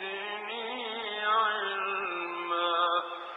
زدني علما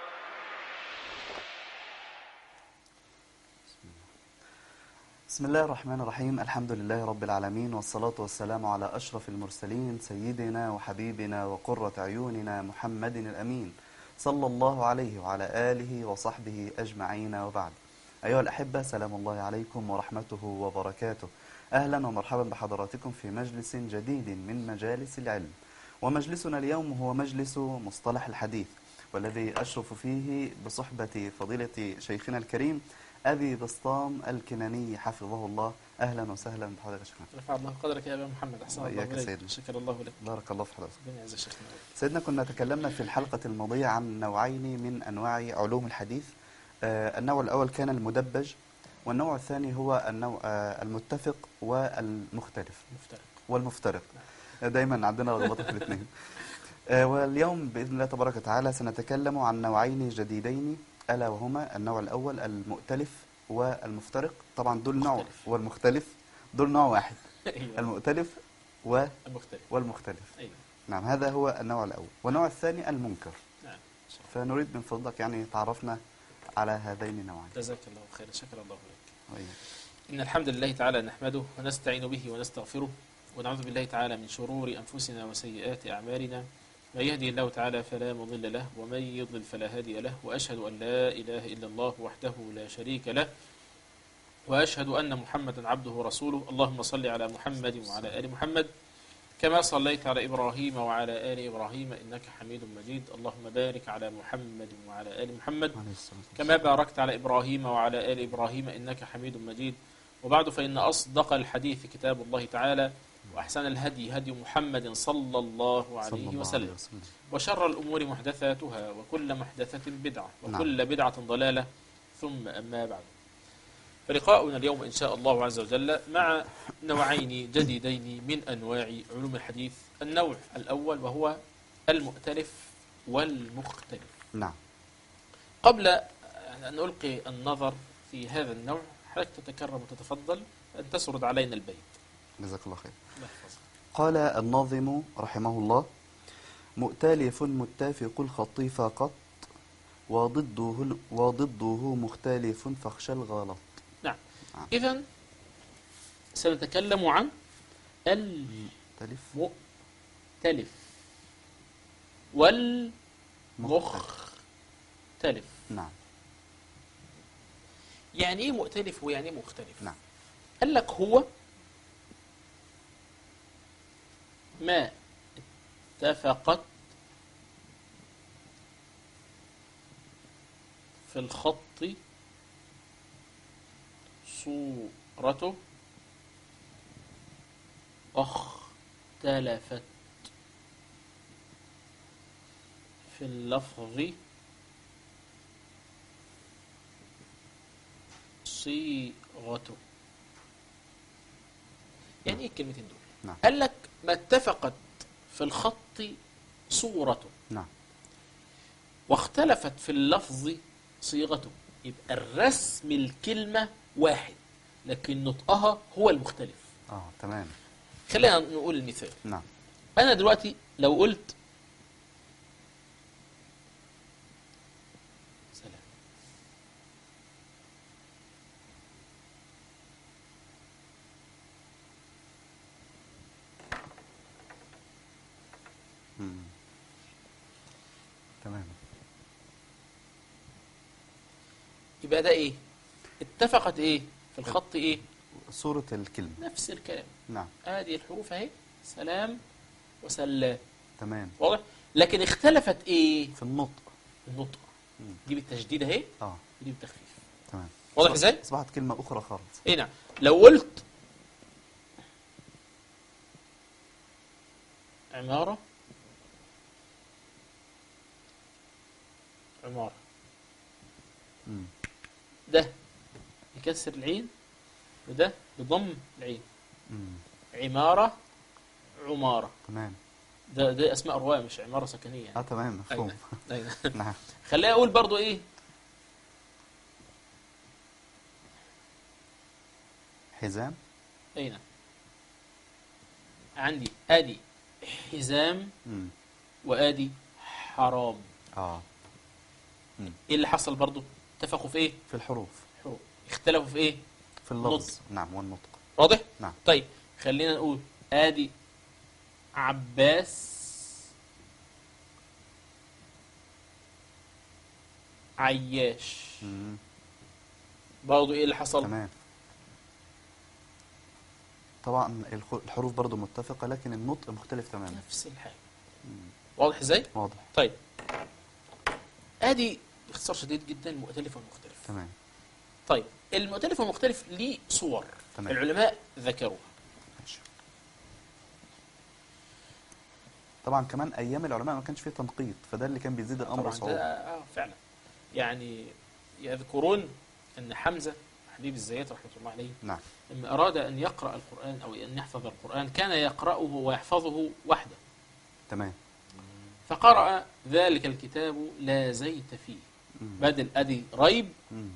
بسم الله الرحمن الرحيم الحمد لله رب العالمين والصلاة والسلام على أشرف المرسلين سيدنا وحبيبنا وقرة عيوننا محمد الأمين صلى الله عليه وعلى آله وصحبه أجمعين وبعد أيها الأحبة سلام الله عليكم ورحمته وبركاته أهلا ومرحبا بحضراتكم في مجلس جديد من مجالس العلم ومجلسنا اليوم هو مجلس مصطلح الحديث والذي أشرف فيه بصحبة فضيلة شيخنا الكريم أبي بسطام الكناني حفظه الله أهلا وسهلا بحضرتك يا شيخنا رفع الله قدرك يا ابا محمد احسن الله وإياك يا اليك سيدنا. شكر الله لك بارك الله في حضرتك ربنا يعز شيخنا سيدنا كنا تكلمنا في الحلقة الماضية عن نوعين من أنواع علوم الحديث آه، النوع الأول كان المدبج والنوع الثاني هو النوع آه، المتفق والمختلف مفترق والمفترق دايما عندنا لخبطه في الاثنين آه، واليوم باذن الله تبارك وتعالى سنتكلم عن نوعين جديدين الا وهما النوع الاول المؤتلف والمفترق طبعا دول نوع مختلف. والمختلف دول نوع واحد ايوه المؤتلف و- المختلف والمختلف ايوه نعم هذا هو النوع الاول والنوع الثاني المنكر نعم فنريد من فضلك يعني تعرفنا على هذين النوعين جزاك الله خيرا شكر الله لك وإياك. إن الحمد لله تعالى نحمده ونستعين به ونستغفره ونعوذ بالله تعالى من شرور أنفسنا وسيئات أعمالنا من يهدي الله تعالى فلا مضل له ومن يضلل فلا هادي له وأشهد أن لا إله إلا الله وحده لا شريك له وأشهد أن محمدا عبده ورسوله اللهم صل على محمد وعلى آل محمد كما صليت على إبراهيم وعلى آل إبراهيم إنك حميد مجيد اللهم بارك على محمد وعلى آل محمد عليه الصلاة والسلام. كما باركت على إبراهيم وعلى آل إبراهيم إنك حميد مجيد وبعد فإن أصدق الحديث كتاب الله تعالى وأحسن الهدي هدي محمد صلى الله صلى عليه الله وسلم عليه وسلم وشر الأمور محدثاتها وكل محدثة بدعة نعم. وكل بدعة ضلالة ثم أما بعد فلقاؤنا اليوم إن شاء الله عز وجل مع نوعين جديدين من أنواع علوم الحديث النوع الأول وهو المؤتلف والمختلف نعم قبل أن ألقي النظر في هذا النوع حضرتك تتكرم وتتفضل أن تسرد علينا البيت جزاك الله خير الله يحفظك. قال الناظم رحمه الله مؤتلف متافق الخط فقط وضده وضده مختلف فاخشى الغلط نعم نعم. إذا سنتكلم عن المختلف مختلف والمختلف نعم يعني إيه مؤتلف ويعني إيه مختلف نعم قال لك هو ما اتفقت في الخط صورته اختلفت في اللفظ صيغته يعني ايه الكلمتين دول نعم قال لك ما اتفقت في الخط صورته نعم واختلفت في اللفظ صيغته يبقى الرسم الكلمة واحد لكن نطقها هو المختلف اه تمام خلينا نقول المثال نعم أنا دلوقتي لو قلت سلام مم. تمام يبقى ده إيه اتفقت إيه في الخط إيه صورة الكلمة نفس الكلام نعم هذه الحروف أهي سلام وسلام تمام واضح لكن اختلفت إيه في النطق النطق مم. دي بالتشديد أهي اه ودي بالتخفيف تمام واضح أصبحت- إزاي؟ اصبحت كلمة اخرى خالص ايه نعم لو قلت عمارة عمارة مم. ده بكسر العين وده بضم العين مم. عمارة عمارة تمام ده ده اسماء رواية مش عمارة سكنية اه يعني. تمام مفهوم أيوة. أيوة. نعم خليني اقول برضو ايه حزام اين عندي ادي حزام مم. وادي حرام اه ايه اللي حصل برضو اتفقوا في ايه في الحروف حروف اختلفوا في ايه في اللفظ نعم والنطق واضح نعم طيب خلينا نقول ادي عباس عياش مم. برضو ايه اللي حصل تمام طبعا الخ- الحروف برضو متفقة لكن النطق مختلف تماما نفس الحاجه واضح ازاي واضح طيب ادي باختصار شديد جدا المؤتلف والمختلف تمام طيب المؤتلف والمختلف ليه صور تمام. العلماء ذكروها ماشي. طبعا كمان ايام العلماء ما كانش فيه تنقيط فده اللي كان بيزيد الامر طبعا ده صعوبة اه فعلا يعني يذكرون ان حمزه حبيب الزيات رحمه الله عليه نعم لما اراد ان يقرا القران او ان يحفظ القران كان يقراه ويحفظه وحده تمام فقرأ ذلك الكتاب لا زيت فيه مم. بدل ادي ريب مم.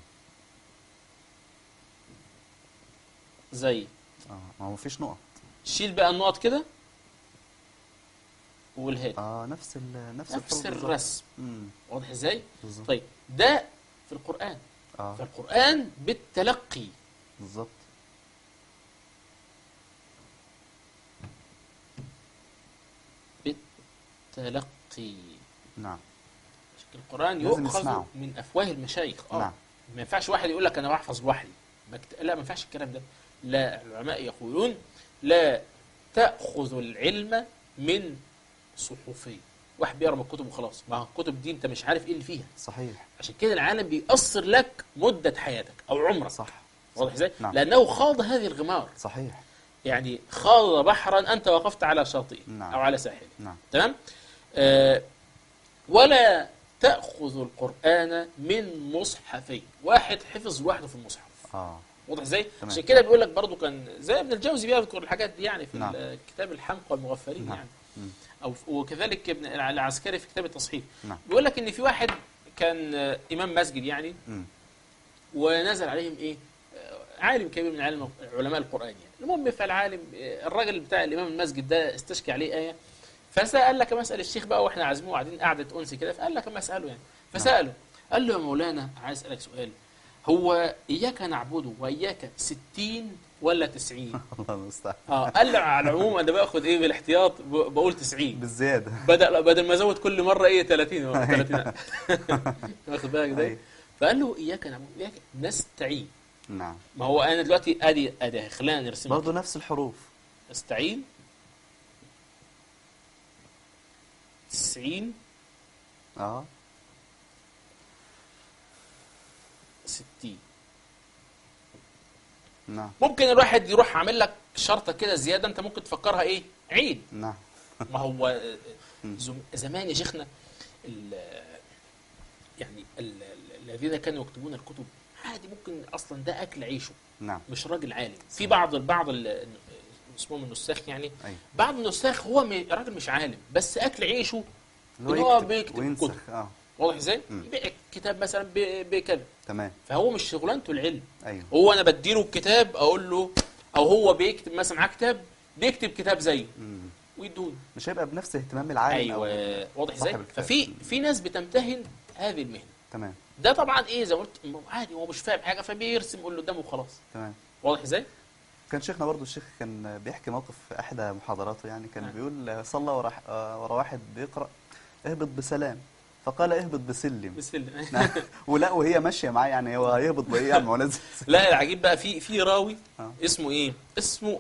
زي اه ما هو مفيش نقط شيل بقى النقط كده والهادي اه نفس ال نفس نفس الحروف بالظبط. الرسم مم. واضح ازاي بالظبط طيب ده في القرآن اه فالقرآن بالتلقي بالظبط بالتلقي نعم القرآن لازم يؤخذ نسمعه. من أفواه المشايخ اه نعم. ما ينفعش واحد يقول لك أنا بحفظ لوحدي ما كت- لا ما ينفعش الكلام ده لا العلماء يقولون لا تأخذ العلم من صحفي واحد بيقرا من الكتب وخلاص ما هو الكتب دي انت مش عارف ايه اللي فيها صحيح عشان كده العالم بيأثر لك مدة حياتك أو عمرك صح واضح ازاي؟ نعم. لأنه خاض هذه الغمار صحيح يعني خاض بحرا أنت وقفت على شاطئه نعم. أو على ساحله نعم تمام؟ آه ولا تأخذ القرآن من مصحفين واحد حفظ لوحده في المصحف اه واضح ازاي؟ تمام. عشان كده بيقول لك برضو كان زي ابن الجوزي بيذكر الحاجات دي يعني في نعم. نعم. كتاب الحمقى والمغفلين نعم. يعني مم. او وكذلك ابن العسكري في كتاب التصحيح نعم بيقول لك ان في واحد كان آه، امام مسجد يعني مم. ونزل عليهم ايه آه، عالم كبير من علم علماء القران يعني المهم فالعالم آه، الراجل بتاع الامام المسجد ده استشكى عليه ايه فسال لك مسال الشيخ بقى واحنا عازمين قاعدين قعده انس كده فقال لك اما اساله يعني فساله قال له يا مولانا عايز اسالك سؤال هو اياك نعبده واياك 60 ولا 90 الله المستعان اه قال له على العموم انا باخد ايه بالاحتياط ب- بقول 90 بالزيادة بدل بدل ما ازود كل مره ايه 30 أو 30 واخد بالك ده أيوة. فقال له اياك نعبد واياك نستعين نعم ما هو انا دلوقتي ادي ادي خلينا نرسم برضه نفس الحروف نستعين 90 اه 60 نعم ممكن الواحد يروح عامل لك شرطه كده زياده انت ممكن تفكرها ايه عيد نعم ما هو آه، زم- زمان يا شيخنا ال- يعني ال- ال- الذين كانوا يكتبون الكتب عادي ممكن اصلا ده اكل عيشه نعم مش راجل عالم في بعض بعض ال- اسمهم النساخ يعني ايوه بعض النساخ هو م- راجل مش عالم بس اكل عيشه اللي إن هو يكتب بيكتب وينسخ كتب. اه واضح ازاي؟ مم. يبيع كتاب مثلا ب- بكذا تمام فهو مش شغلانته العلم ايوه هو انا بديله الكتاب اقول له او هو بيكتب مثلا معاه كتاب بيكتب كتاب زيه مم. ويدوني مش هيبقى بنفس اهتمام العالم أو ايوه واضح ازاي؟ صاحب الكتاب. ففي في ناس بتمتهن هذه المهنه تمام ده طبعا ايه زي ما قلت م- عادي هو مش فاهم حاجه فبيرسم يقول له قدامه وخلاص تمام واضح ازاي؟ كان شيخنا برضو الشيخ كان بيحكي موقف في احدى محاضراته يعني كان نعم. بيقول صلى ورا آه، ورا واحد بيقرا اهبط بسلام فقال اهبط بسلم بسم الله نعم. ولا وهي ماشيه معاه يعني هو هيهبط بايه يعني ما هو نازل لا العجيب بقى في في راوي آه. اسمه ايه؟ اسمه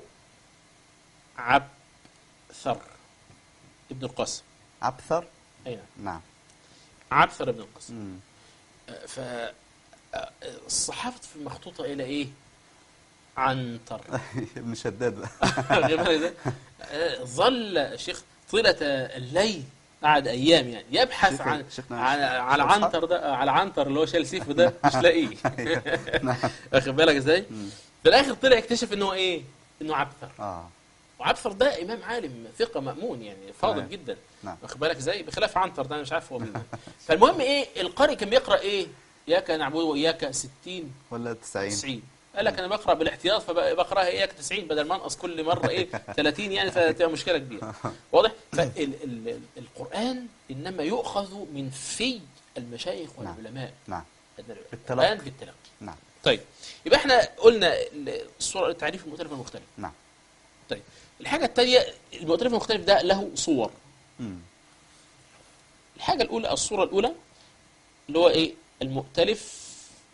عبثر ابن القاسم عبثر اي نعم نعم عبثر ابن القاسم مم. ف الصحافة في المخطوطة إلى إيه؟ عنتر ابن شداد بقى واخد بالك ده؟ آه، ظل الشيخ طيلة الليل قعد أيام يعني يبحث شيخ- عن شيخنا على مش- على مش أصحاب؟ عنتر ده على عنتر اللي هو شايل سيفه ده مش لاقيه نعم واخد بالك ازاي؟ مم. في الآخر طلع اكتشف إن هو إيه؟ إنه عبثر اه وعبثر ده إمام عالم ثقة مأمون يعني فاضل تمام. جدا نعم واخد بالك ازاي بخلاف عنتر ده انا مش عارف هو مين فالمهم ايه القارئ كان بيقرا ايه اياك نعبد واياك 60 ولا 90 90 قال لك انا بقرا بالاحتياط فبقراها اياك 90 بدل ما انقص كل مره ايه 30 يعني فتبقى مشكله كبيره واضح فالقران القرآن إنما يؤخذ من في المشايخ نعم. والعلماء نعم القرآن بالتلقي. بالتلقي نعم طيب يبقى احنا قلنا الصورة التعريف المؤتلف والمختلف نعم طيب الحاجة الثانية المؤتلف والمختلف ده له صور مم. الحاجة الأولى الصورة الأولى اللي هو إيه المؤتلف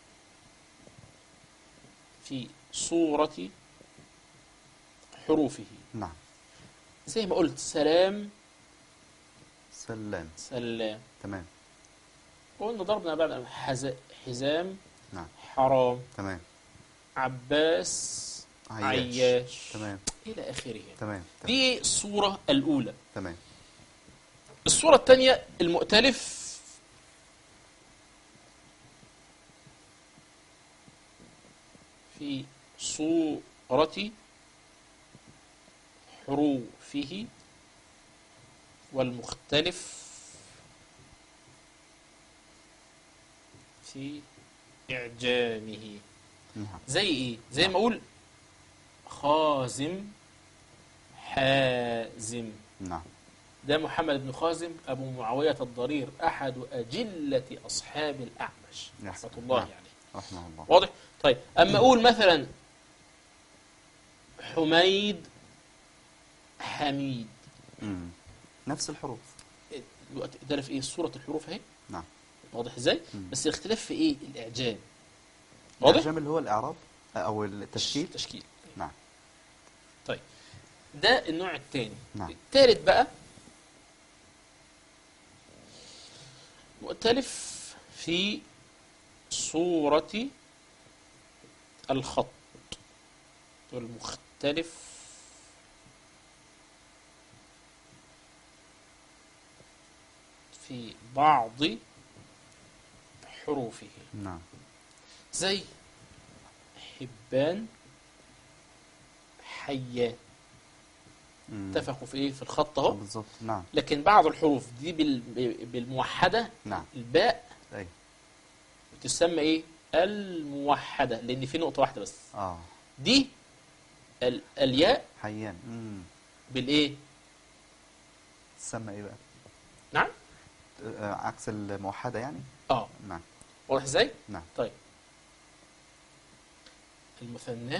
في صورة حروفه نعم زي ما قلت سلام سلام سلام تمام قلنا ضربنا بعد حز... حزام نعم حرام تمام عباس عياش. عياش تمام إلى آخره تمام تمام دي الصورة الأولى تمام الصورة الثانية المؤتلف في صورة حروفه والمختلف في إعجامه نعم زي إيه؟ زي ما أقول خازم حازم نعم ده محمد بن خازم أبو معاوية الضرير أحد أجلة أصحاب الأعمش يا رحمة سلام. الله نعم. يعني رحمه الله واضح؟ طيب أما أقول مثلا حميد حميد مم. نفس الحروف الوقت ده في إيه صورة الحروف أهي نعم واضح إزاي؟ مم. بس الاختلاف في إيه؟ الإعجام واضح؟ الإعجام اللي هو الإعراب أو التشكيل تشكيل نعم طيب ده النوع الثاني نعم. الثالث بقى مؤتلف في صورة الخط والمختلف في بعض حروفه نعم زي حبان حيان مم. اتفقوا في ايه في الخط اهو بالظبط نعم لكن بعض الحروف دي بال- بالموحده نعم الباء أي تسمى ايه الموحده لان في نقطه واحده بس آه دي ال- الياء حيان مم. بالايه تسمى إيه بقى نعم آه، عكس الموحدة يعني اه نعم واضح ازاي نعم طيب المثنى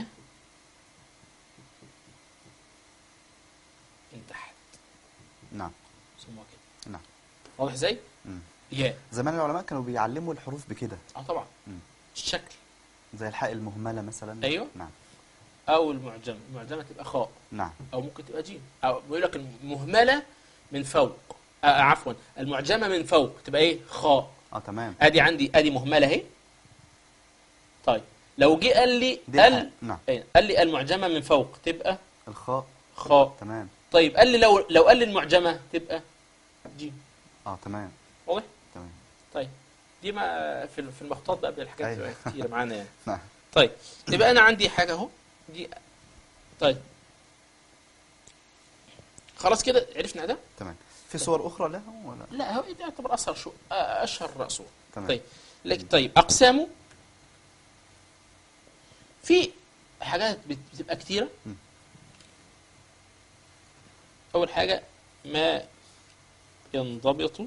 من تحت نعم سموها كده نعم واضح ازاي مم. ياء زمان العلماء كانوا بيعلموا الحروف بكده اه طبعا مم. الشكل زي الحاء المهملة مثلا أيوه. نعم او المعجم المعجمه تبقى خاء نعم او ممكن تبقى جيم او بيقول لك المهمله من فوق آه عفوا المعجمه من فوق تبقى ايه خاء اه تمام ادي عندي ادي مهمله اهي طيب لو جه قال لي دي قال الحاء. نعم إيه، قال لي المعجمه من فوق تبقى الخاء خاء تمام طيب قال لي لو لو قال لي المعجمه تبقى جيم اه تمام واضح تمام طيب دي ما في في المخطوط بقى بالحاجات أيوه. بتبقى كتير معانا يعني نعم طيب يبقى انا عندي حاجه اهو دي طيب خلاص كده عرفنا ده تمام في صور أخرى له ولا لا هو ده يعتبر اشهر شو آه، اشهر صور تمام طيب لك طيب اقسامه في حاجات بت- بتبقى كتيره م. اول حاجه ما ينضبط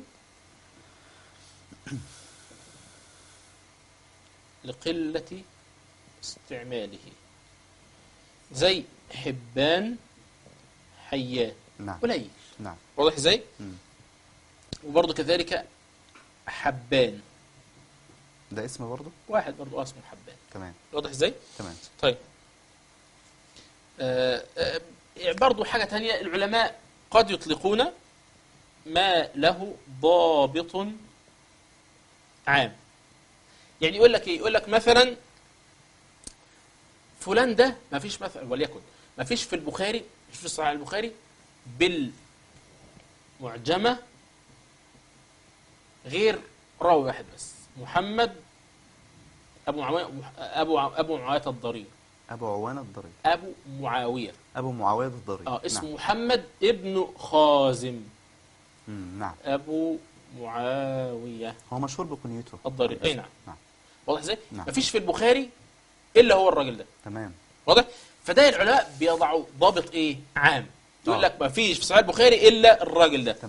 لقله استعماله زي حبان حيان نعم قليل نعم واضح ازاي مم. وبرضه كذلك حبان ده اسم برضه واحد برضه اسمه حبان تمام واضح ازاي تمام طيب آه آه برضه حاجه تانية العلماء قد يطلقون ما له ضابط عام يعني يقول لك ايه يقول لك مثلا فلان ده ما فيش مثلا وليكن ما فيش في البخاري مش في صحيح البخاري بالمعجمه غير راوي واحد بس محمد ابو معاويه ابو ابو معاويه الضرير أبو عوانة الضرير ابو معاويه أبو معاوية الضرير اه اسمه نعم. محمد ابن خازم مم. نعم ابو معاويه هو مشهور بكنيته الضرير اي نعم نعم واضح ازاي؟ نعم. مفيش في البخاري الا هو الراجل ده تمام واضح؟ فده العلماء بيضعوا ضابط ايه؟ عام يقول آه. لك مفيش في صحيح البخاري الا الراجل ده تمام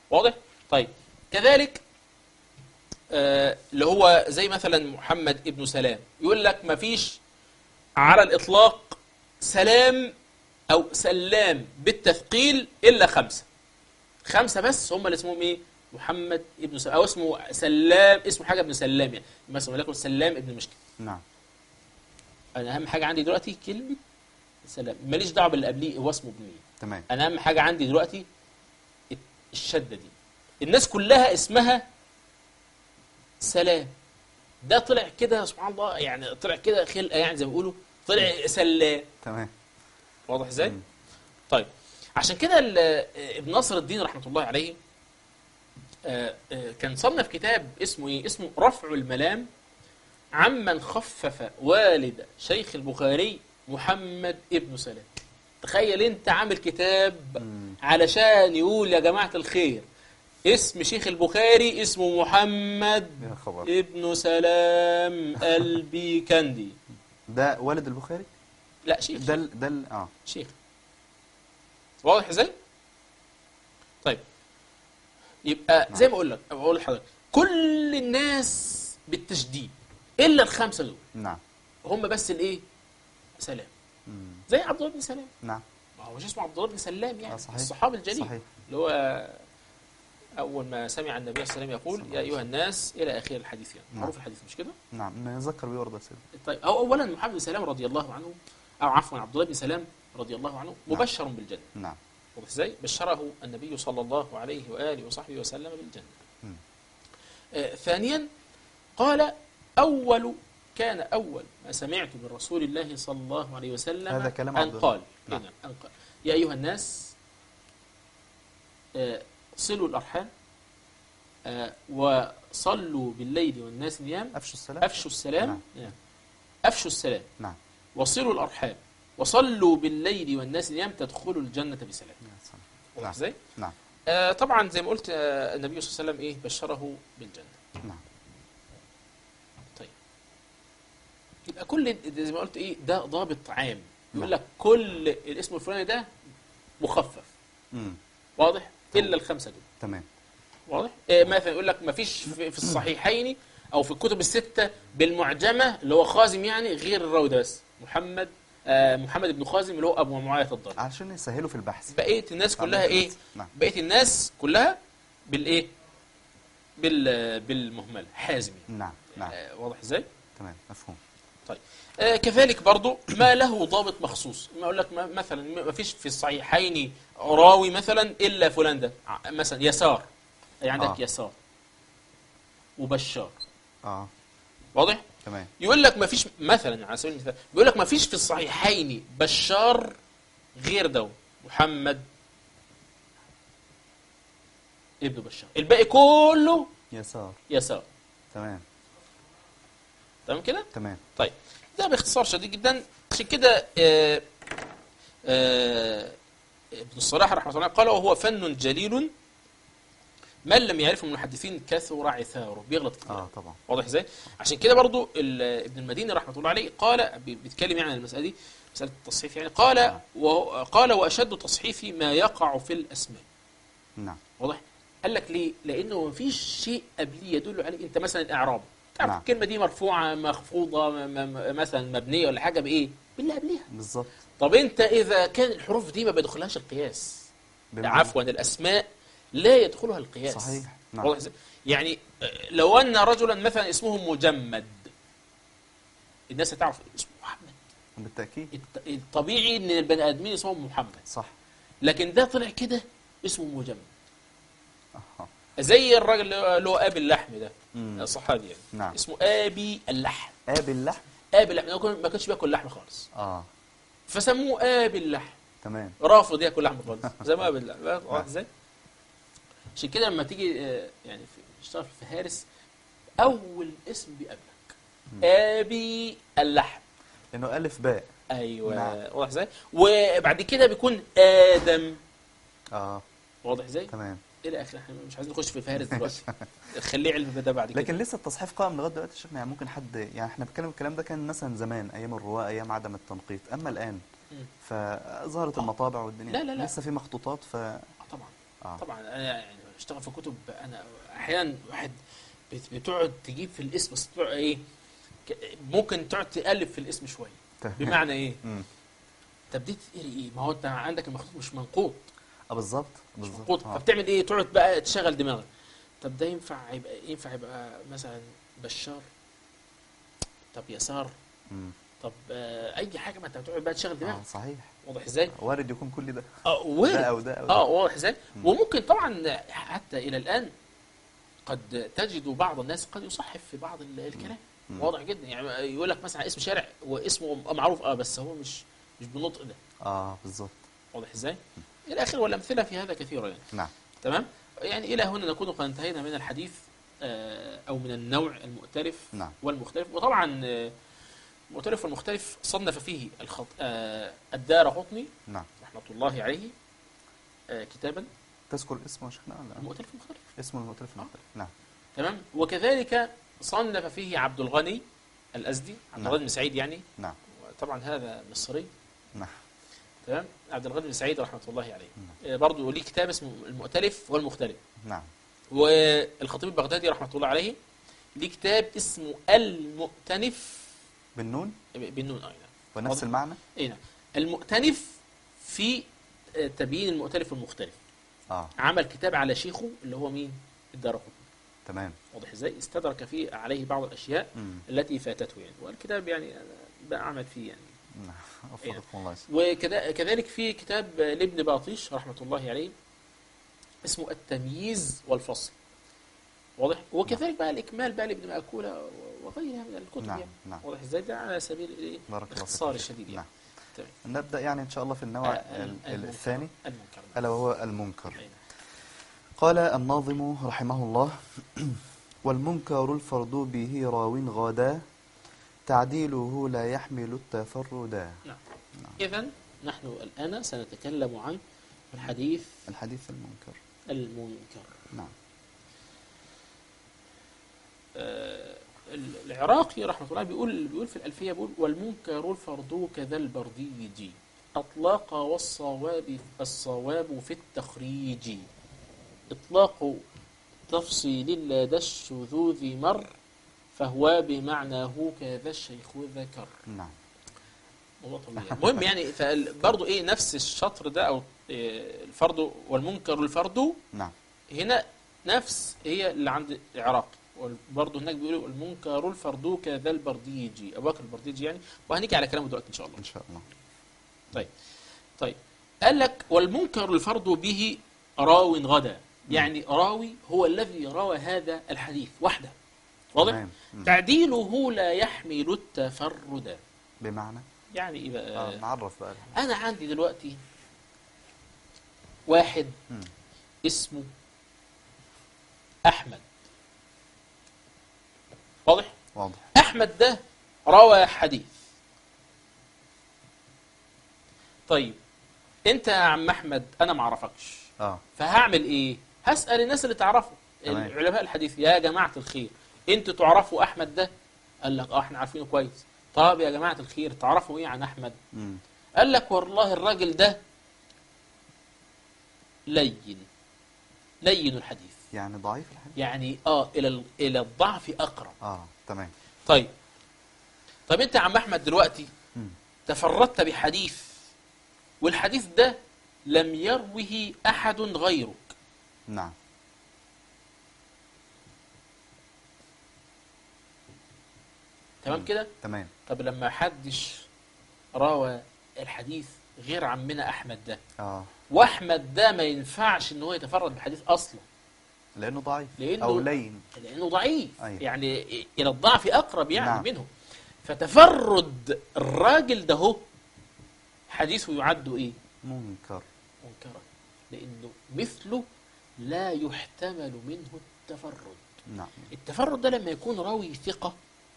واضح طيب كذلك آه، اللي هو زي مثلا محمد ابن سلام يقول لك ما فيش على الإطلاق سلام أو سلام بالتثقيل إلا خمسة خمسة بس هم اللي اسمهم إيه محمد ابن سلام أو اسمه سلام اسمه حاجة ابن سلام يعني مثلا وليكن سلام ابن مشكل نعم أنا أهم حاجة عندي دلوقتي كلمة سلام ماليش دعوة باللي قبليه هو اسمه ابن مين تمام انا اهم حاجه عندي دلوقتي الشده دي الناس كلها اسمها سلام ده طلع كده سبحان الله يعني طلع كده خلقه يعني زي ما بيقولوا طلع سلام تمام واضح ازاي مم. طيب عشان كده ال- ابن ناصر الدين رحمه الله عليه آه، آه، كان صنف كتاب اسمه ايه اسمه رفع الملام عمن خفف والد شيخ البخاري محمد ابن سلام تخيل انت عامل كتاب مم. علشان يقول يا جماعة الخير اسم شيخ البخاري اسمه محمد يا خبر ابن سلام البيكندي ده والد البخاري لا شيخ ده ال- ده ال- اه شيخ واضح ازاي؟ طيب يبقى زي ما اقول لك بقول لحضرتك كل الناس بالتشديد الا الخمسه دول نعم هم بس الايه؟ سلام مم. زي عبد الله بن سلام نعم ما هو مش اسمه عبد الله بن سلام يعني آه، صحيح. الصحابي الجليل صحيح اللي هو أول ما سمع النبي صلى الله عليه وسلم يقول صلى الله يا عليه أيها الناس إلى آخر الحديث يعني نعم. معروف الحديث مش كده؟ نعم نذكر بيه برضه يا سيدي طيب أو أولا محمد بن سلام رضي الله عنه أو عفوا عبد الله بن سلام رضي الله عنه نعم. مبشر بالجنة نعم واضح ازاي؟ بشره النبي صلى الله عليه وآله وصحبه وسلم بالجنة. مم. آه ثانيا قال أول كان أول ما سمعت من رسول الله صلى الله عليه وسلم هذا كلام أن عبد الله. قال نعم. نعم. أن قال يا أيها الناس آه صلوا الأرحام آه وصلوا بالليل والناس نيام افشوا السلام أفشوا السلام نعم. نعم. أفشوا السلام نعم وصلوا الأرحام وصلوا بالليل والناس نيام تدخلوا الجنة بسلام يا سلام. واضح نعم. ازاي؟ نعم آه طبعا زي ما قلت آه النبي صلى الله عليه وسلم ايه بشره بالجنه نعم طيب يبقى كل د- زي ما قلت ايه ده ضابط عام نعم. يقول لك كل الاسم الفلاني ده مخفف مم. واضح الا الخمسه دول تمام واضح آه مثلا يقول لك ما فيش في, في الصحيحين او في الكتب السته بالمعجمه اللي هو خازم يعني غير الراوي ده بس محمد آه محمد بن خازم اللي هو ابو معاويه الضرير عشان يسهلوا في البحث بقيه الناس كلها عملت ايه البحث. نعم بقيه الناس كلها بالايه بال بالمهمله حازم يعني. نعم نعم آه واضح ازاي تمام مفهوم آه كذلك برضو ما له ضابط مخصوص ما اقول لك ما- مثلا ما فيش في الصحيحين راوي مثلا الا فلان ده ع- مثلا يسار يعني عندك آه. يسار وبشار اه واضح تمام يقول لك ما فيش مثلا على سبيل المثال بيقول لك ما فيش في الصحيحين بشار غير ده محمد ابن بشار الباقي كله يسار يسار تمام تمام كده تمام طيب ده باختصار شديد جدا عشان كده آه، آه، ابن الصلاح رحمه الله قال وهو فن جليل من لم يعرفه من المحدثين كثر عثاره بيغلط كتير اه طبعا واضح ازاي عشان كده برضو ال- ابن المديني رحمه الله عليه قال بي- بيتكلم يعني عن المساله دي مساله التصحيف يعني قال و- قال واشد تصحيف ما يقع في الاسماء نعم واضح قال لك ليه لانه ما فيش شيء قبليه يدل عليه انت مثلا الاعراب تعرف نعم. الكلمه دي مرفوعه مخفوضه م- م- مثلا مبنيه ولا حاجه بايه باللي قبليها بالظبط طب انت اذا كان الحروف دي ما بيدخلهاش القياس بمعنى- عفوا الاسماء لا يدخلها القياس صحيح نعم واضح ازاي؟ يعني آه، لو ان رجلا مثلا اسمه مجمد الناس هتعرف اسمه محمد بالتاكيد الط- الطبيعي ان البني ادمين اسمهم محمد صح لكن ده طلع كده اسمه مجمد اها زي الراجل اللي هو- اللي هو ابي اللحم ده مم. الصحابي يعني نعم اسمه ابي اللحم ابي اللحم ابي اللحم هو كان- ما كانش بياكل لحم خالص اه فسموه ابي اللحم تمام رافض ياكل لحم خالص زي ما ابي اللحم واضح ازاي عشان كده لما تيجي آه، يعني في- تشتغل في فهارس اول اسم بيقابلك مم. ابي اللحم لانه الف باء ايوه نعم. واضح ازاي وبعد كده بيكون ادم اه واضح ازاي تمام الى اخره احنا مش عايزين نخش في فهارس دلوقتي خليه علم ده بعد كده لكن لسه التصحيف قائم لغايه دلوقتي يا شيخنا يعني ممكن حد يعني احنا بنتكلم الكلام ده كان مثلا زمان ايام الرواه ايام عدم التنقيط اما الان مم. فظهرت المطابع والدنيا لا، لا، لا. لسه في مخطوطات ف آه طبعا اه طبعا انا يعني بشتغل في كتب انا احيانا واحد بت- بتقعد تجيب في الاسم بس تقعد ايه ك- ممكن تقعد تقلب في الاسم شويه تمام. بمعنى ايه؟ مم. طب دي تقري ايه؟ ما هو انت عندك المخطوط مش منقوط اه بالظبط مش بالظبط منقوط آه. فبتعمل ايه؟ تقعد بقى تشغل دماغك طب ده ينفع يبقى ينفع يبقى مثلا بشار طب يسار مم. طب آه اي حاجه ما انت بتقعد بقى تشغل اه دماغك صحيح واضح ازاي؟ وارد يكون كل ده اه وارد ده او ده او اه ده واضح ازاي مم. وممكن طبعا حتى الى الان قد تجد بعض الناس قد يصحف في بعض ال- الكلام مم. واضح جدا يعني يقول لك مثلا اسم شارع واسمه معروف اه بس هو مش مش بالنطق ده اه بالظبط واضح ازاي الى اخره والامثله في هذا كثيره يعني نعم تمام يعني الى هنا نكون قد انتهينا من الحديث آه، او من النوع المؤتلف نعم والمختلف وطبعا آه، المؤتلف والمختلف صنف فيه الخط... آه، الدار قطني نعم رحمه الله عليه آه، كتابا تذكر اسمه يا شيخنا ولا المؤتلف المختلف اسمه المؤتلف المختلف نعم تمام وكذلك صنف فيه عبد الغني الازدي عبد نعم. الغني بن سعيد يعني نعم طبعا هذا مصري نعم تمام عبد الغني بن سعيد رحمه الله عليه نعم. آه، برضه ليه كتاب اسمه المؤتلف والمختلف نعم والخطيب البغدادي رحمه الله عليه ليه كتاب اسمه المؤتنف بالنون بالنون اي نعم ونفس واضح. المعنى اي نعم المؤتنف في آه، تبيين المؤتلف والمختلف اه عمل كتاب على شيخه اللي هو مين الدارقطني تمام واضح ازاي استدرك فيه عليه بعض الاشياء مم. التي فاتته يعني والكتاب يعني أنا بعمل فيه يعني نعم وفقكم الله يا شيخ. وكذلك في كتاب لابن باطيش رحمة الله عليه اسمه التمييز والفصل واضح وكذلك بقى الإكمال بقى لابن مأكولة وغيرها من الكتب نعم، يعني نعم. واضح ازاي ده على سبيل الايه بارك الله الاختصار فيك. الشديد يعني نعم تمام. نبدأ يعني إن شاء الله في النوع آه، ال- المنكر. الثاني المنكر ألا وهو المنكر أي نعم. قال الناظم رحمه الله والمنكر الفرد به راو غدا تعديله لا يحمل التفردا نعم إذا نحن الآن سنتكلم عن الحديث الحديث المنكر المنكر نعم آه، العراقي رحمه الله بيقول بيقول في الألفية بيقول والمنكر الفرد كذا البرديج أطلاق والصواب الصواب في التخريج إطلاق تفصيل لدى الشذوذ مر فهو بمعناه كذا الشيخ ذكر نعم موضوع طويل يعني. المهم يعني برضه ايه نفس الشطر ده او إيه الفرد والمنكر الفرد نعم هنا نفس هي اللي عند العراق برضه هناك بيقولوا المنكر الفرد كذا البرديجي ابو بكر البرديجي يعني وهنيجي على كلامه دلوقتي ان شاء الله إن شاء الله طيب طيب قال لك والمنكر الفرد به راو غدا يعني راوي هو الذي روى هذا الحديث وحده واضح تمام. مم. تعديله لا يحمل التفرد بمعنى يعني ايه بقى آه نعرف بقى انا عندي دلوقتي واحد مم. اسمه احمد واضح واضح احمد ده روى حديث طيب انت يا عم احمد انا ما اعرفكش اه فهعمل ايه هسال الناس اللي تعرفه تمام. علماء الحديث يا جماعه الخير انتوا تعرفوا احمد ده قال لك اه احنا عارفينه كويس طب يا جماعه الخير تعرفوا ايه عن احمد مم. قال لك والله الراجل ده لين لين الحديث يعني ضعيف الحديث يعني اه الى ال- الى الضعف اقرب اه تمام طيب طب انت يا عم احمد دلوقتي مم. تفردت بحديث والحديث ده لم يروه احد غيرك نعم تمام مم. كده تمام طب لما حدش روى الحديث غير عمنا احمد ده اه واحمد ده ما ينفعش ان هو يتفرد بحديث اصلا لانه ضعيف لأنه- او لين لانه ضعيف أيوة. يعني الى الضعف اقرب يعني نعم. منه فتفرد الراجل ده هو حديثه يعد ايه منكر منكرا لانه مثله لا يحتمل منه التفرد نعم التفرد ده لما يكون راوي ثقة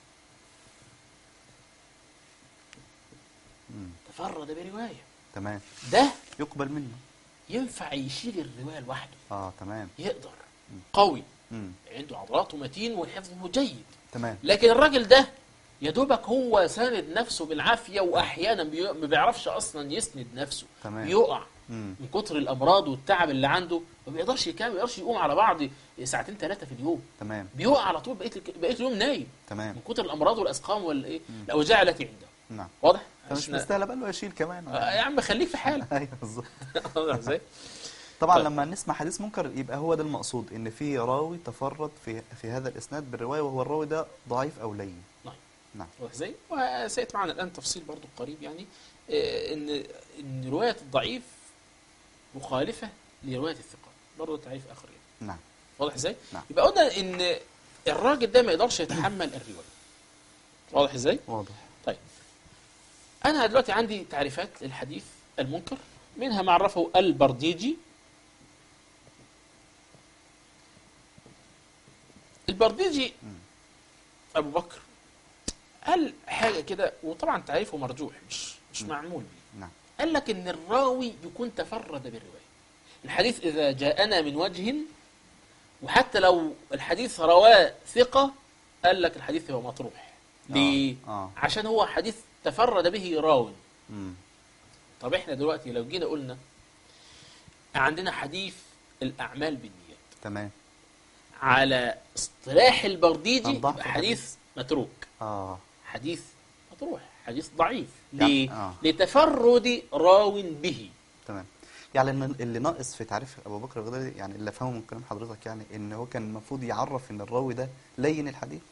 مم. تفرد برواية تمام ده يقبل منه ينفع يشيل الرواية لوحده اه تمام يقدر قوي مم. عنده عضلاته متين وحفظه جيد تمام لكن الراجل ده يا دوبك هو ساند نفسه بالعافية وأحيانا بي- ما بيعرفش أصلا يسند نفسه تمام. بيقع مم. من كتر الامراض والتعب اللي عنده ما بيقدرش يكمل ما بيقدرش يقوم على بعض ساعتين ثلاثه في اليوم تمام بيقع على طول بقيه بقيه اليوم نايم تمام من كتر الامراض والاسقام والايه الاوجاع التي عنده نعم واضح فمش عشان- مستاهله بقى له يشيل كمان آه، يا عم خليك في حالك ايوه بالظبط واضح ازاي طبعا طيب. لما نسمع حديث منكر يبقى هو ده المقصود ان في راوي تفرد في في هذا الاسناد بالروايه وهو الراوي ده ضعيف او لين نعم. نعم واضح ازاي وسياتي معنا الان تفصيل برضو قريب يعني آه، ان ان روايه الضعيف مخالفه لروايه الثقات برضو تعريف اخر يعني نعم واضح ازاي نعم. يبقى قلنا ان الراجل ده ما يقدرش يتحمل الروايه واضح ازاي واضح طيب انا دلوقتي عندي تعريفات للحديث المنكر منها ما عرفه البرديجي البرديجي مم. ابو بكر قال حاجه كده وطبعا تعريفه مرجوح مش مش معمول بيه نعم قال لك ان الراوي يكون تفرد بالروايه الحديث اذا جاءنا من وجه وحتى لو الحديث رواه ثقه قال لك الحديث هو مطروح ليه اه عشان هو حديث تفرد به راوي امم طب احنا دلوقتي لو جينا قلنا عندنا حديث الاعمال بالنيات تمام على اصطلاح البرديجي الضعف يبقى حديث متروك اه حديث مطروح حديث ضعيف يعني- ليه؟ آه. لتفرد راو به تمام يعني إن اللي ناقص في تعريف ابو بكر البغدادي يعني اللي افهمه من كلام حضرتك يعني ان هو كان المفروض يعرف ان الراوي ده لين الحديث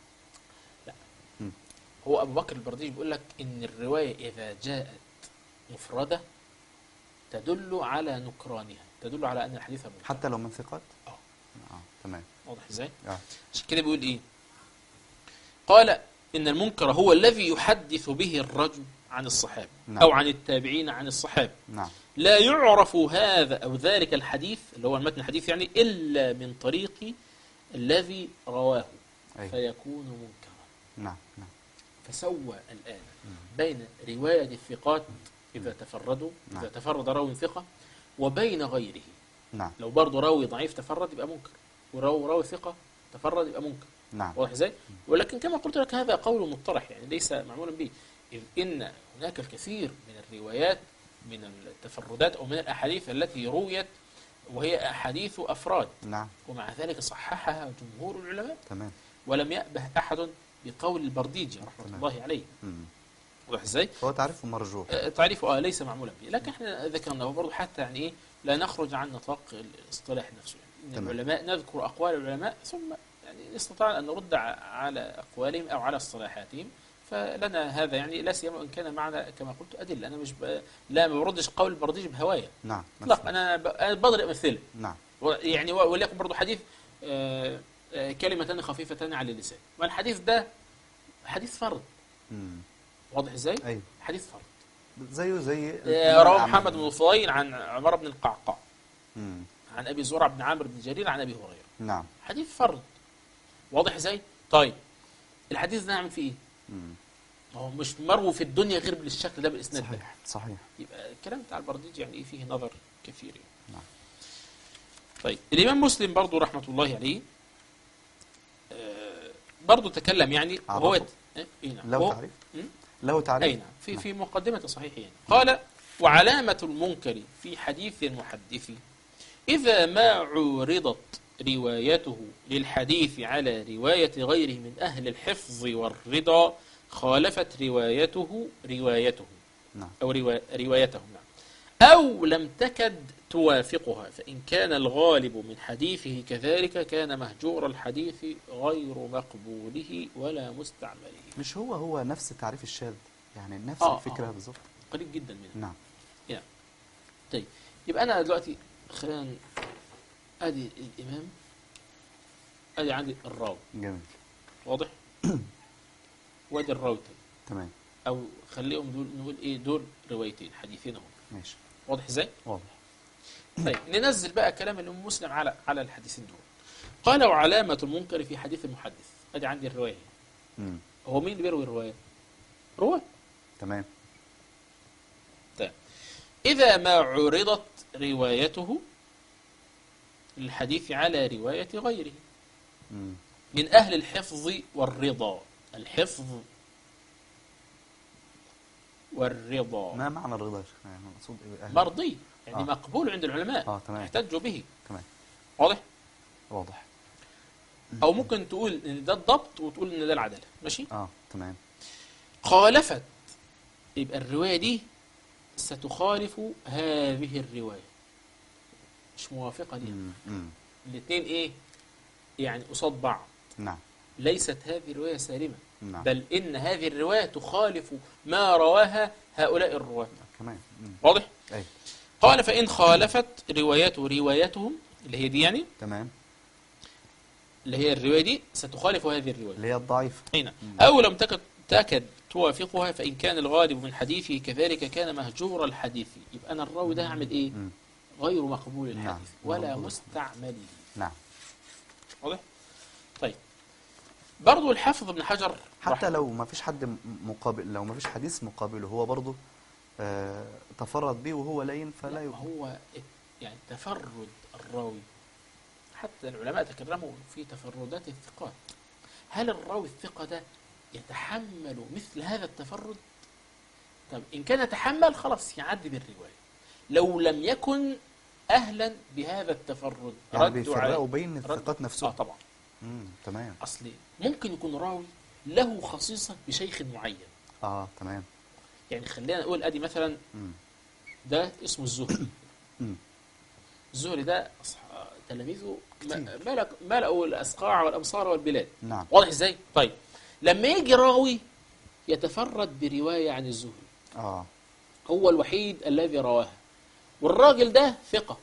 هو ابو بكر البرديجي بيقول لك ان الروايه اذا جاءت مفرده تدل على نكرانها تدل على ان الحديث منكر حتى لو من ثقات اه اه تمام واضح ازاي؟ اه عشان كده بيقول ايه؟ قال ان المنكر هو الذي يحدث به الرجل عن الصحابه نعم. او عن التابعين عن الصحابه نعم لا يعرف هذا او ذلك الحديث اللي هو المتن الحديث يعني الا من طريق الذي رواه ايوه فيكون منكرا نعم نعم فسوى الآن بين رواية الثقات إذا تفردوا نعم. إذا تفرد راوي ثقة وبين غيره نعم لو برضه راوي ضعيف تفرد يبقى منكر وراوي راوي ثقة تفرد يبقى منكر نعم واضح ازاي؟ ولكن كما قلت لك هذا قول مطرح يعني ليس معمولا به إذ إن هناك الكثير من الروايات من التفردات أو من الأحاديث التي رويت وهي أحاديث أفراد نعم ومع ذلك صححها جمهور العلماء تمام ولم يأبه أحد بقول البرديجي رحمة تمام. الله عليه مم. واضح ازاي؟ هو تعريفه مرجوح آه، تعريفه آه ليس معمولا به لكن احنا ذكرناه برضه حتى يعني ايه لا نخرج عن نطاق الاصطلاح نفسه يعني ان تمام. العلماء نذكر اقوال العلماء ثم يعني نستطيع ان نرد ع- على اقوالهم او على اصطلاحاتهم فلنا هذا يعني لا سيما ان كان معنا كما قلت ادله انا مش ب... لا ما بردش قول البرديجي بهوايا نعم لا انا ب... أنا بضرب امثله نعم و- يعني و- وليكن برضه حديث آه، آه، كلمتان خفيفتان على اللسان والحديث ده حديث فرد مم. واضح ازاي؟ ايوه حديث فرد زيه زي آه، رواه الأعمال. محمد بن الفضيل عن عمر بن القعقاع مم. عن ابي زرع بن عامر بن جرير عن ابي هريره نعم حديث فرد واضح ازاي طيب الحديث ده نعمل فيه ايه مم. ما هو مش مروي في الدنيا غير بالشكل ده بالاسناد ده صحيح صحيح يبقى الكلام بتاع البرديج يعني ايه فيه نظر كثير يعني. نعم. طيب الامام مسلم برضو رحمه الله عليه آه، برضو تكلم يعني وهو عرفه؟ إيه؟ إيه نعم. له هو- تعريف م? له تعريف أي نعم في في مقدمة صحيح يعني قال وعلامة المنكر في حديث المحدث إذا ما عورضت روايته للحديث على رواية غيره من أهل الحفظ والرضا خالفت روايته روايته نعم أو روا- روايته نعم أو لم تكد توافقها فإن كان الغالب من حديثه كذلك كان مهجور الحديث غير مقبوله ولا مستعمله مش هو هو نفس تعريف الشاذ يعني نفس آه، الفكرة آه. بالظبط قريب جدا منه نعم طيب يبقى انا دلوقتي خلينا ن- ادي الامام ادي عندي الراوي جميل واضح وادي الراوي تاني. تمام او خليهم دول نقول ايه دول روايتين حديثين اهو ماشي واضح ازاي واضح طيب ننزل بقى كلام الامام مسلم على على الحديثين دول قال وعلامه المنكر في حديث المحدث ادي عندي الروايه مم. هو مين اللي بيروي الروايه رواه تمام طيب إذا ما عرضت روايته للحديث على رواية غيره مم. من أهل الحفظ والرضا الحفظ والرضا ما معنى الرضا يا شيخ؟ يعني المقصود ايه أهل- مرضي يعني آه. مقبول عند العلماء اه تمام احتجوا به تمام واضح واضح او ممكن تقول ان ده الضبط وتقول ان ده العداله ماشي اه تمام خالفت يبقى الروايه دي ستخالف هذه الروايه مش موافقه ليها مم. مم. الاثنين ايه يعني قصاد بعض نعم ليست هذه الروايه سالمه نعم بل ان هذه الروايه تخالف ما رواها هؤلاء الرواه كمان مم. واضح اي قال فان خالفت روايته روايتهم اللي هي دي يعني تمام اللي هي الروايه دي ستخالف هذه الروايه اللي هي الضعيف أين أو لم تكد تكد توافقها فإن كان الغالب من حديثه كذلك كان مهجور الحديث يبقى أنا الراوي ده هعمل إيه؟ مم. غير مقبول نعم. الحديث ولا مقبول. مستعمله نعم واضح؟ طيب برضو الحافظ ابن حجر حتى رح- لو ما فيش حد م- مقابل لو ما فيش حديث مقابله هو برضه آه تفرد به وهو لين فلا لا يقبل هو يعني تفرد الراوي حتى العلماء تكلموا في تفردات الثقات هل الراوي الثقة ده يتحمل مثل هذا التفرد طب إن كان يتحمل خلاص يعدي بالرواية لو لم يكن أهلا بهذا التفرد يعني ردوا بيفرقوا عليه بين رد- الثقات اه نفسهم طبعا مم. تمام أصل ممكن يكون راوي له خصيصة بشيخ معين اه تمام يعني خلينا نقول أدي مثلا مم. ده اسمه الزهري مم. الزهري ده أصح- تلاميذه م- كتير. ملك ملأوا الأسقاع والأمصار والبلاد نعم واضح ازاي؟ طيب لما يجي راوي يتفرد برواية عن الزهري اه هو الوحيد الذي رواها والراجل ده ثقة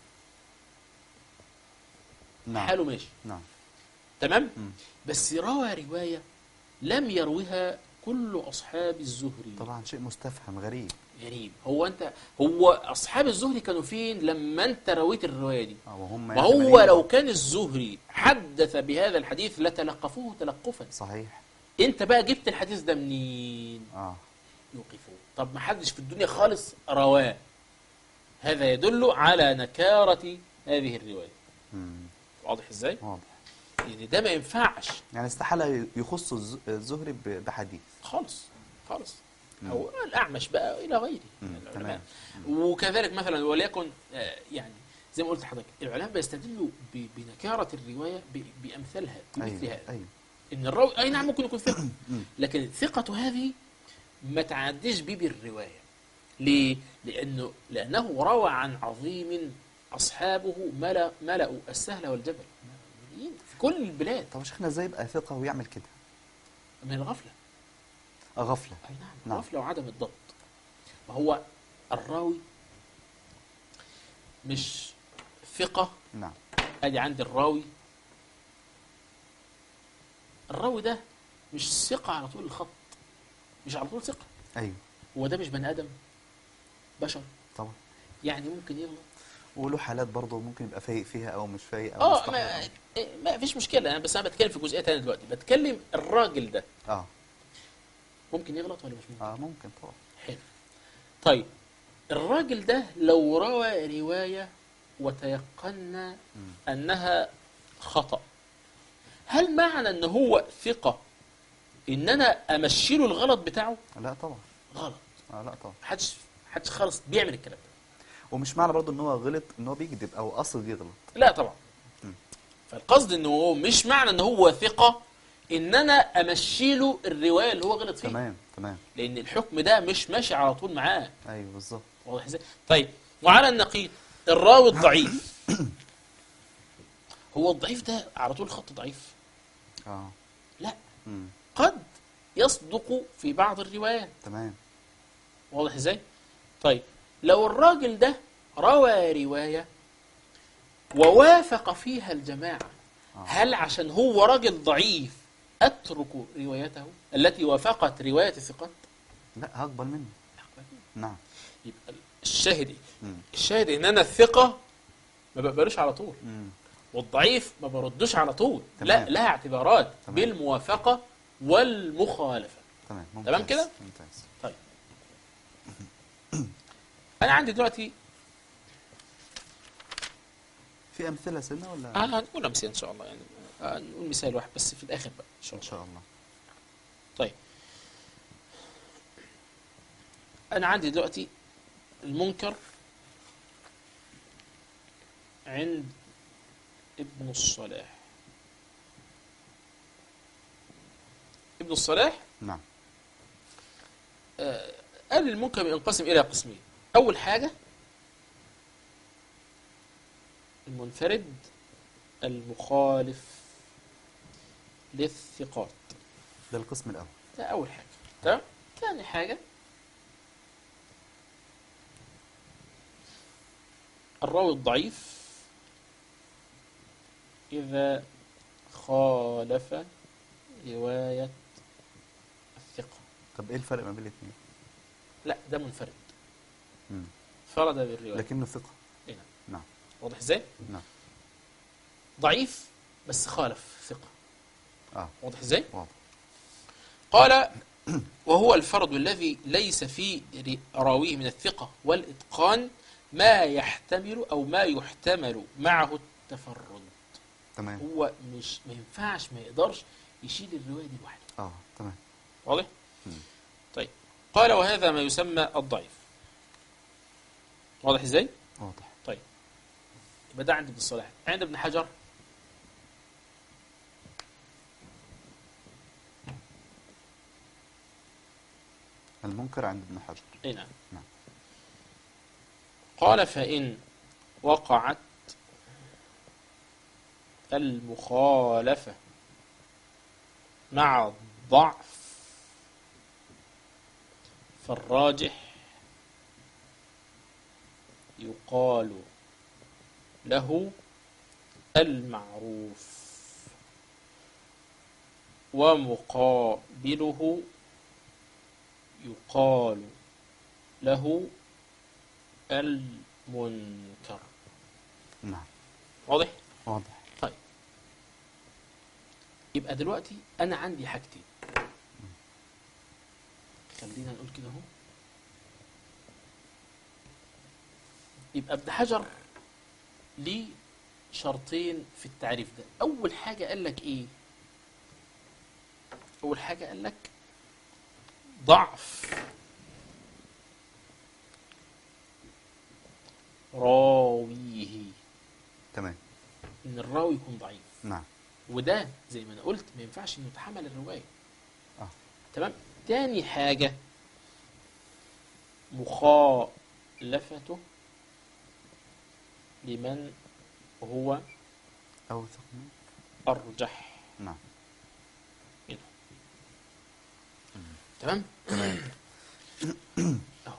نعم حاله ماشي نعم تمام؟ مم. بس روى رواية لم يروها كل أصحاب الزهري طبعا شيء مستفهم غريب غريب هو أنت هو أصحاب الزهري كانوا فين لما أنت رويت الرواية دي؟ اه وهم ما يعني هو ملايين. لو كان الزهري حدث بهذا الحديث لتلقفوه تلقفا صحيح انت بقى جبت الحديث ده منين اه يوقفوه طب ما حدش في الدنيا خالص رواه هذا يدل على نكارة هذه الرواية مم. واضح ازاي واضح يعني ده ما ينفعش يعني استحالة يخص الز- الزهري ب- بحديث خالص خالص مم. او الاعمش بقى الى غيره مم. من العلماء تمام وكذلك مثلا وليكن آه، يعني زي ما قلت لحضرتك العلماء بيستدلوا ب- بنكارة الرواية ب- بأمثالها بمثل ايوه هذا ايوه ان الراوي اي نعم ممكن يكون ثقه مم. لكن الثقه هذه ما تعديش بيه بالروايه ليه لانه لانه روى عن عظيم اصحابه ملا ملأوا السهل والجبل ملايين في كل البلاد طب يا شيخنا ازاي يبقى ثقة ويعمل كده من الغفله آه، غفلة اي نعم نعم. الغفله وعدم الضبط ما هو الراوي مش ثقه نعم ادي عندي الراوي الراوي ده مش ثقه على طول الخط مش على طول ثقه ايوه هو ده مش بني ادم بشر طبعا يعني ممكن يغلط وله حالات برضه ممكن يبقى فايق فيها او مش فايق او اه مستحضر ما, أو- إيه، ما فيش مشكله انا بس انا بتكلم في جزئيه ثانيه دلوقتي بتكلم الراجل ده اه ممكن يغلط ولا مش ممكن اه ممكن طبعا حلو طيب الراجل ده لو روى روايه وتيقنا مم. انها خطا هل معنى ان هو ثقه ان انا امشي له الغلط بتاعه لا طبعا غلط اه لا طبعا محدش محدش خالص بيعمل الكلام ده ومش معنى برضه ان هو غلط ان هو بيكذب او قصد يغلط لا طبعا مم. فالقصد انه هو مش معنى ان هو ثقه ان انا امشي له الروايه اللي هو غلط فيها تمام تمام لان الحكم ده مش ماشي على طول معاه ايوه بالظبط واضح ازاي طيب وعلى النقيض الراوي الضعيف هو الضعيف ده على طول خط ضعيف اه لا امم قد يصدق في بعض الروايات تمام واضح ازاي طيب لو الراجل ده روى روايه ووافق فيها الجماعه آه. هل عشان هو راجل ضعيف اترك روايته التي وافقت روايه الثقات لا هقبل منه نعم يبقى الشاهد ايه امم الشاهد ان انا الثقه ما بقبلوش على طول امم والضعيف ما بردوش على طول تمام. لا لها اعتبارات تمام. بالموافقه والمخالفه تمام ممتاز تمام كده؟ ممتاز طيب انا عندي دلوقتي في امثله سنه ولا آه هنقول امثله ان شاء الله يعني آه نقول مثال واحد بس في الاخر بقى ان شاء ان الله شاء الله طيب انا عندي دلوقتي المنكر عند ابن الصلاح ابن الصلاح نعم آه، قال المنكر ينقسم إلى قسمين أول حاجة المنفرد المخالف للثقات ده القسم الأول ده أول حاجة تمام ثاني حاجة الراوي الضعيف إذا خالف رواية الثقة طب إيه الفرق ما بين الاثنين؟ لا ده منفرد مم. فرد بالرواية لكنه ثقة إيه نعم. نعم واضح ازاي؟ نعم ضعيف بس خالف ثقة آه واضح ازاي؟ واضح قال وهو الفرد الذي ليس في راويه من الثقة والإتقان ما يحتمل أو ما يحتمل معه التفرد تمام هو مش ما ينفعش ما يقدرش يشيل الرواية دي لوحده آه تمام واضح؟ مم. طيب قال وهذا ما يسمى الضعيف واضح ازاي؟ واضح طيب يبقى ده عند ابن الصلاح عند ابن حجر المنكر عند ابن حجر اي نعم نعم. قال فإن وقعت المخالفة مع الضعف فالراجح يقال له المعروف ومقابله يقال له المنكر نعم واضح واضح طيب يبقى دلوقتي انا عندي حاجتين خلينا نقول كده اهو يبقى ابن حجر ليه شرطين في التعريف ده اول حاجه قال لك ايه اول حاجه قال لك ضعف راويه تمام ان الراوي يكون ضعيف نعم وده زي ما انا قلت ما ينفعش انه يتحمل الروايه آه. تمام تاني حاجه مخالفته لمن هو أو ثقة ارجح نعم منه تمام تمام اهو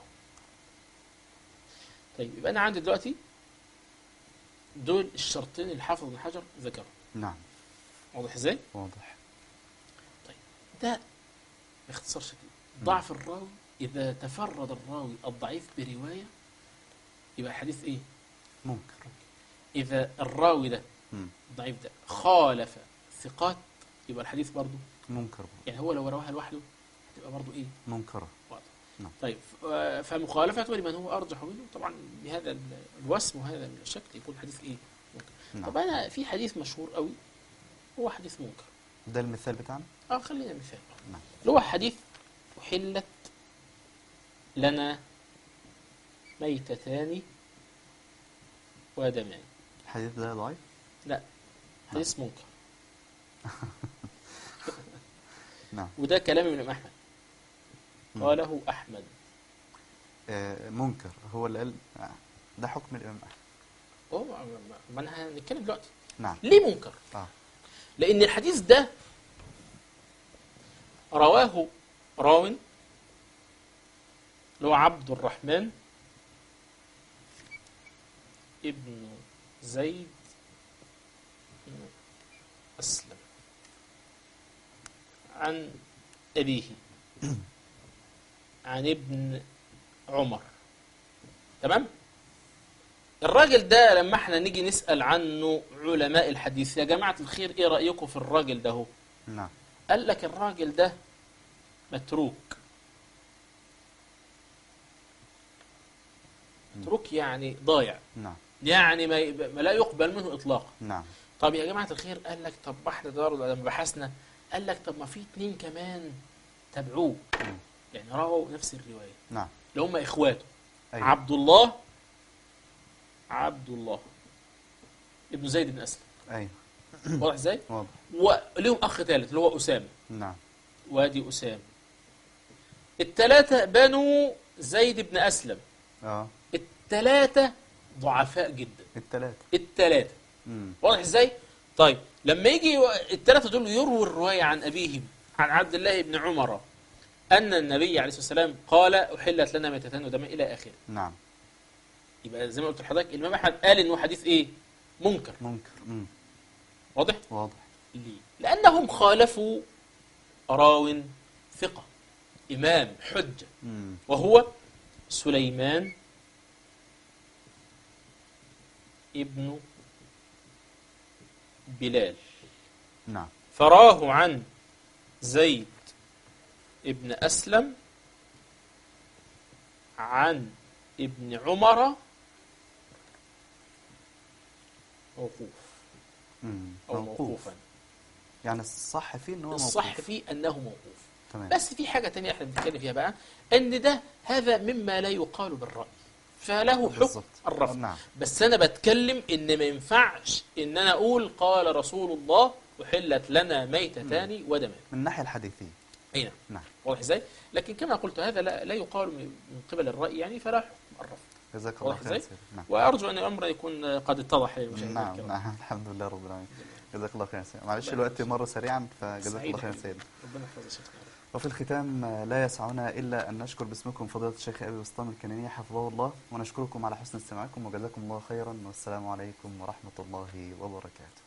طيب يبقى انا عندي دلوقتي دول الشرطين اللي حافظ ابن حجر ذكرهم نعم واضح ازاي؟ واضح ده باختصار شديد ضعف الراوي إذا تفرد الراوي الضعيف برواية يبقى الحديث إيه؟ منكر إذا الراوي ده مم. الضعيف ده خالف ثقات يبقى الحديث برضه منكر برضه. يعني هو لو رواها لوحده هتبقى برضه إيه؟ منكرة واضح نعم. طيب ف- فمخالفته لمن هو أرجح منه طبعا بهذا ال- الوسم وهذا الشكل يكون الحديث إيه؟ منكر نعم طب أنا في حديث مشهور قوي هو حديث منكر ده المثال بتاعنا اه خلينا مثال نعم اللي هو حديث أحلت لنا ميتتان ودمان الحديث ده ضعيف لا حديث منكر نعم وده كلام ابن أحمد مم. قاله أحمد آه منكر هو اللي قال آه. ده حكم الإمام أحمد هو ما- ما- ما أنا هنتكلم دلوقتي نعم ليه منكر؟ آه لأن الحديث ده رواه راو اللي هو عبد الرحمن ابن زيد بن أسلم عن أبيه عن ابن عمر تمام الراجل ده لما احنا نيجي نسأل عنه علماء الحديث يا جماعة الخير ايه رأيكم في الراجل ده هو نعم قال لك الراجل ده متروك متروك يعني ضايع نعم يعني ما, ي- ما لا يقبل منه اطلاقا نعم طب يا جماعه الخير قال لك طب احنا برضه لما بحثنا قال لك طب ما في اتنين كمان تبعوه مم. يعني رووا نفس الروايه نعم اللي هم اخواته أيوة. عبد الله عبد الله ابن زيد بن اسلم أيوه واضح ازاي؟ واضح وليهم اخ ثالث اللي هو اسامه نعم وادي اسامه الثلاثه بنو زيد بن اسلم اه الثلاثه ضعفاء جدا التلاتة الثلاثه مم. واضح ازاي؟ طيب لما يجي الثلاثه دول يرووا الروايه عن ابيهم عن عبد الله بن عمر ان النبي عليه الصلاه والسلام قال احلت لنا ميتتان ودم الى اخره نعم يبقى زي ما قلت لحضرتك الامام احمد قال انه حديث ايه؟ منكر منكر مم. واضح؟ واضح ليه؟ لانهم خالفوا راو ثقه امام حجه مم. وهو سليمان ابن بلال نعم فراه عن زيد ابن أسلم عن ابن عمر موقوف مم. أو موقوفا يعني الصح فيه ان هو الصح موقوف فيه أنه موقوف تمام بس في حاجة تانية احنا بنتكلم فيها بقى ان ده هذا مما لا يقال بالرأي فله حكم بالظبط. الرفض نعم بس انا بتكلم ان ما ينفعش ان انا اقول قال رسول الله احلت لنا ميتتان ودمان من الناحية الحديثية اي نعم نعم واضح ازاي لكن كما قلت هذا لا, لا يقال من من قبل الراي يعني فلا حكم الرفض جزاك الله واضح خير ازاي سيدي. نعم وارجو ان الامر يكون قد اتضح للمشاهدين نعم الكرام. نعم الحمد لله رب العالمين جزاك الله خير سيدي معلش الله الوقت يخليك. مر سريعا فجزاك سعيد الله خير حبيبي. سيدي ربنا يحفظ يا شيخنا وفي الختام آه، لا يسعنا إلا أن نشكر باسمكم فضيلة الشيخ أبي وسطام الكناني حفظه الله ونشكركم على حسن استماعكم وجزاكم الله خيرا والسلام عليكم ورحمة الله وبركاته